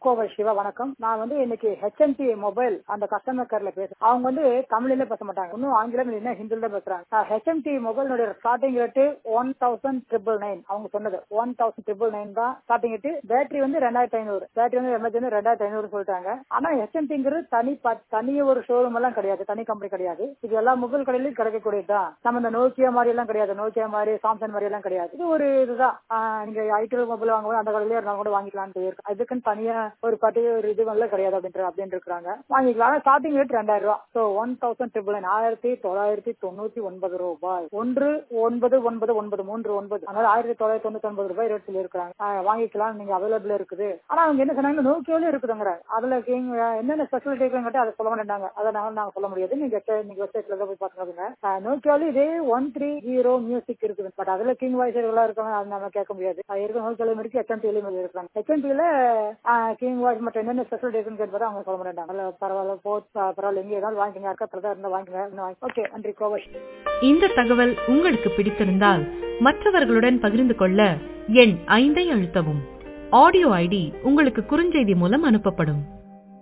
கோவை சிவா வணக்கம் நான் வந்து இன்னைக்கு ஹெச்எம்டி மொபைல் அந்த கஸ்டமர் கேர்ல பேசுறேன் அவங்க வந்து தமிழ்ல பேச மாட்டாங்க இன்னும் ஆங்கிலம் இல்லைன்னா ஹிந்தில தான் பேசுறாங்க ஹெச்எம்டி மொபைலுடைய starting rate one thousand triple nine அவங்க சொன்னது ஒன் தௌசண்ட் ட்ரிபிள் நைன் தான் ஸ்டார்டிங் ரேட்டு பேட்டரி வந்து ரெண்டாயிரத்தி ஐநூறு பேட்டரி வந்து எம்ஏஜ் வந்து ரெண்டாயிரத்தி ஐநூறு சொல்லிட்டாங்க ஆனா ஹெச்எம்டிங்கிறது தனி ப- தனி ஒரு ஷோரூம் எல்லாம் கிடையாது தனி கம்பெனி கிடையாது இது எல்லா மொபைல் கடையிலும் கிடைக்கக்கூடியதுதான் நம்ம இந்த நோக்கியா மாதிரி எல்லாம் கிடையாது நோக்கியா மாதிரி சாம்சங் மாதிரி எல்லாம் கிடையாது இது ஒரு இதுதான் ஆஹ் நீங்க ஐடி மொபைல் வாங்கும்போது அந்த கடையிலே இருந்தா கூட வாங்கிக்கலாம்னு இருக்கு அதுக்குன்னு தனியா ஒரு பட்டி ஒரு இது வந்து கிடையாது அப்படின்ற அப்படின்னு இருக்கிறாங்க வாங்கிக்கலாம் ஆனா ஸ்டார்டிங் ரேட் ரெண்டாயிரம் ரூபாய் so one thousand triple nine ஆயிரத்தி தொள்ளாயிரத்தி தொண்ணூத்தி ஒன்பது ரூபாய் ஒன்று ஒன்பது ஒன்பது ஒன்பது மூன்று ஒன்பது அதனால ஆயிரத்தி தொள்ளாயிரத்தி தொண்ணூத்தி ஒன்பது ரூபாய் ரேட் சொல்லி இருக்காங்க வாங்கிக்கலாம் நீங்க அவைலபிள் இருக்குது ஆனா அவங்க என்ன சொன்னாங்க நோக்கியோல இருக்குதுங்கிற அதுல king- என்னென்ன ஸ்பெஷாலிட்டி இருக்குன்னு அதை சொல்ல மாட்டாங்க அதை நாங்க நாங்க சொல்ல முடியாது நீங்க வெப்சைட் நீங்க வெப்சைட்ல தான் போய் பாத்துக்காதுங்க நோக்கியோல இதே ஒன் த்ரீ ஜீரோ மியூசிக் இருக்குது பட் அதுல கிங் வாய்ஸ் எல்லாம் இருக்காங்க அது நம்ம கேட்க முடியாது அது இருக்க நோக்கியோலையும் இருக்கு ஹெச்எம்பியிலும் இருக்காங்க ஹெச்எம்பியில கிங் வாய்ஸ் மட்டும் என்னென்ன ஸ்பெஷாலிட்டி இருக்குன்னு கேட்டு அவங்க சொல்ல மாட்டாங்க அதுல பரவாயில்ல போ பரவாயில்ல எங்க ஏதாவது வாங்கிக்கங்க யாருக்கா பிரதா இருந்தா வாங்கிக்கங்க ஓகே நன்றி கோவை இந்த தகவல் உங்களுக்கு பிடித்திருந்தால் மற்றவர்களுடன் பகிர்ந்து கொள்ள எண் ஐந்தை அழுத்தவும் ஆடியோ ஐடி உங்களுக்கு குறுஞ்செய்தி மூலம் அனுப்பப்படும்